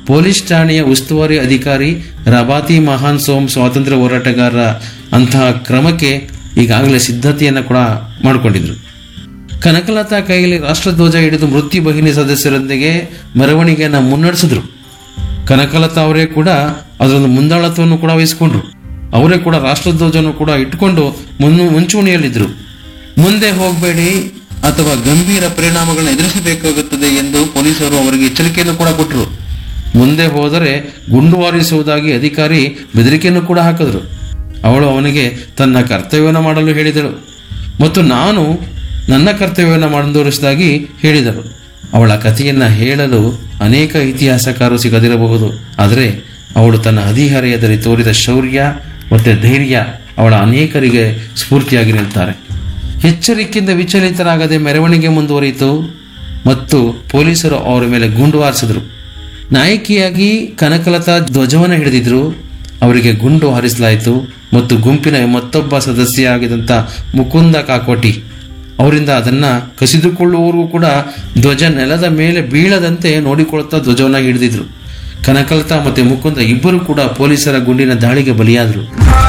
police ಠಾಣೆಯ ಉಸ್ತುವಾರಿ ಅಧಿಕಾರಿ ರಬಾತಿ ಮಹಾನ್ ಸೋಮ್ ಸ್ವಾತಂತ್ರ್ಯ ಹೋರಾಟಗಾರರ ಅಂತಹ ಕ್ರಮಕ್ಕೆ ಈಗಾಗಲೇ ಸಿದ್ಧತೆಯನ್ನು ಕೂಡ ಮಾಡಿಕೊಂಡಿದ್ರು ಕನಕಲತಾ ಕೈಯಲ್ಲಿ ರಾಷ್ಟ್ರಧ್ವಜ ಹಿಡಿದು ಮೃತ್ಯು ಬಹಿನಿ ಸದಸ್ಯರೊಂದಿಗೆ ಮೆರವಣಿಗೆಯನ್ನು ಮುನ್ನಡೆಸಿದ್ರು ಕನಕಲತಾ ಅವರೇ ಕೂಡ ಅದರೊಂದು ಮುಂದಾಳತ್ವವನ್ನು ಕೂಡ ವಹಿಸಿಕೊಂಡ್ರು ಅವರೇ ಕೂಡ ರಾಷ್ಟ್ರಧ್ವಜವನ್ನು ಕೂಡ ಇಟ್ಟುಕೊಂಡು ಮುನ್ನು ಮುಂಚೂಣಿಯಲ್ಲಿದ್ದರು ಮುಂದೆ ಹೋಗಬೇಡಿ ಅಥವಾ ಗಂಭೀರ ಪರಿಣಾಮಗಳನ್ನು ಎದುರಿಸಬೇಕಾಗುತ್ತದೆ ಎಂದು ಪೊಲೀಸರು ಅವರಿಗೆ ಎಚ್ಚರಿಕೆಯನ್ನು ಕೂಡ ಕೊಟ್ಟರು ಮುಂದೆ ಹೋದರೆ ಗುಂಡು ಹಾರಿಸುವುದಾಗಿ ಅಧಿಕಾರಿ ಬೆದರಿಕೆಯನ್ನು ಕೂಡ ಹಾಕಿದ್ರು ಅವಳು ಅವನಿಗೆ ತನ್ನ ಕರ್ತವ್ಯವನ್ನು ಮಾಡಲು ಹೇಳಿದಳು ಮತ್ತು ನಾನು ನನ್ನ ಕರ್ತವ್ಯವನ್ನು ಮುಂದುವರಿಸಿದಾಗಿ ಹೇಳಿದಳು ಅವಳ ಕಥೆಯನ್ನ ಹೇಳಲು ಅನೇಕ ಇತಿಹಾಸಕಾರರು ಸಿಗದಿರಬಹುದು ಆದರೆ ಅವಳು ತನ್ನ ಹದಿಹರೆಯದಲ್ಲಿ ತೋರಿದ ಶೌರ್ಯ ಮತ್ತು ಧೈರ್ಯ ಅವಳ ಅನೇಕರಿಗೆ ಸ್ಫೂರ್ತಿಯಾಗಿ ನಿಲ್ತಾರೆ ಎಚ್ಚರಿಕೆಯಿಂದ ವಿಚಲಿತರಾಗದೆ ಮೆರವಣಿಗೆ ಮುಂದುವರಿಯಿತು ಮತ್ತು ಪೊಲೀಸರು ಅವರ ಮೇಲೆ ಗುಂಡು ಹಾರಿಸಿದ್ರು ನಾಯಕಿಯಾಗಿ ಕನಕಲತಾ ಧ್ವಜವನ್ನು ಹಿಡಿದಿದ್ರು ಅವರಿಗೆ ಗುಂಡು ಹಾರಿಸಲಾಯಿತು ಮತ್ತು ಗುಂಪಿನ ಮತ್ತೊಬ್ಬ ಸದಸ್ಯ ಆಗಿದಂಥ ಮುಕುಂದ ಕಾಕೋಟಿ ಅವರಿಂದ ಅದನ್ನ ಕಸಿದುಕೊಳ್ಳುವವರೆಗೂ ಕೂಡ ಧ್ವಜ ನೆಲದ ಮೇಲೆ ಬೀಳದಂತೆ ನೋಡಿಕೊಳ್ಳುತ್ತಾ ಧ್ವಜವನ್ನು ಹಿಡಿದಿದ್ರು ಕನಕಲತಾ ಮತ್ತೆ ಮುಕುಂದ ಇಬ್ಬರು ಕೂಡ ಪೊಲೀಸರ ಗುಂಡಿನ ದಾಳಿಗೆ ಬಲಿಯಾದರು